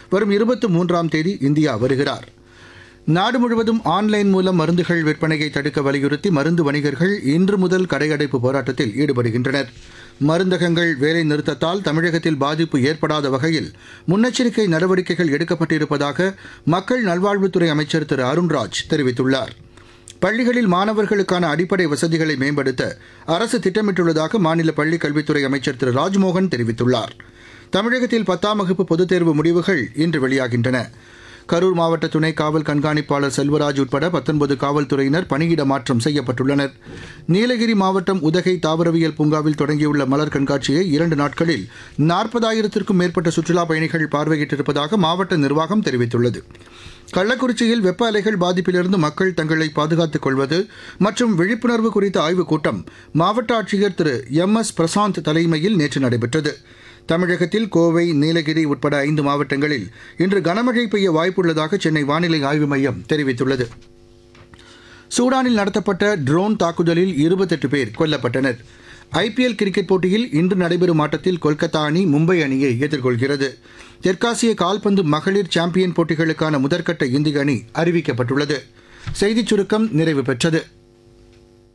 வரும் இருபத்தி மூன்றாம் தேதி இந்தியா வருகிறார் நாடு முழுவதும் ஆன்லைன் மூலம் மருந்துகள் விற்பனையை தடுக்க வலியுறுத்தி மருந்து வணிகர்கள் இன்று முதல் கடையடைப்பு போராட்டத்தில் ஈடுபடுகின்றனர் மருந்தகங்கள் வேலை நிறுத்தத்தால் தமிழகத்தில் பாதிப்பு ஏற்படாத வகையில் முன்னெச்சரிக்கை நடவடிக்கைகள் எடுக்கப்பட்டிருப்பதாக மக்கள் நல்வாழ்வுத்துறை அமைச்சர் திரு அருண்ராஜ் தெரிவித்துள்ளார் பள்ளிகளில் மாணவர்களுக்கான அடிப்படை வசதிகளை மேம்படுத்த அரசு திட்டமிட்டுள்ளதாக மாநில பள்ளிக் கல்வித்துறை அமைச்சர் திரு ராஜ்மோகன் தெரிவித்துள்ளார் தமிழகத்தில் பத்தாம் வகுப்பு பொதுத் தேர்வு முடிவுகள் இன்று வெளியாகின்றன கரூர் மாவட்ட துணை காவல் கண்காணிப்பாளர் செல்வராஜ் உட்பட பத்தொன்பது காவல்துறையினர் பணியிட மாற்றம் செய்யப்பட்டுள்ளனர் நீலகிரி மாவட்டம் உதகை தாவரவியல் பூங்காவில் தொடங்கியுள்ள மலர் கண்காட்சியை இரண்டு நாட்களில் நாற்பதாயிரத்திற்கும் மேற்பட்ட சுற்றுலாப் பயணிகள் பார்வையிட்டிருப்பதாக மாவட்ட நிர்வாகம் தெரிவித்துள்ளது கள்ளக்குறிச்சியில் வெப்ப அலைகள் பாதிப்பிலிருந்து மக்கள் தங்களை பாதுகாத்துக் கொள்வது மற்றும் விழிப்புணர்வு குறித்த ஆய்வுக் கூட்டம் மாவட்ட ஆட்சியர் திரு எம் எஸ் பிரசாந்த் தலைமையில் நேற்று நடைபெற்றது தமிழகத்தில் கோவை நீலகிரி உட்பட ஐந்து மாவட்டங்களில் இன்று கனமழை பெய்ய வாய்ப்புள்ளதாக சென்னை வானிலை ஆய்வு மையம் தெரிவித்துள்ளது சூடானில் நடத்தப்பட்ட ட்ரோன் தாக்குதலில் இருபத்தெட்டு பேர் கொல்லப்பட்டனர் ஐபிஎல் கிரிக்கெட் போட்டியில் இன்று நடைபெறும் ஆட்டத்தில் கொல்கத்தா அணி மும்பை அணியை எதிர்கொள்கிறது தெற்காசிய கால்பந்து மகளிர் சாம்பியன் போட்டிகளுக்கான முதற்கட்ட இந்திய அணி அறிவிக்கப்பட்டுள்ளது செய்திச் சுருக்கம் நிறைவு பெற்றது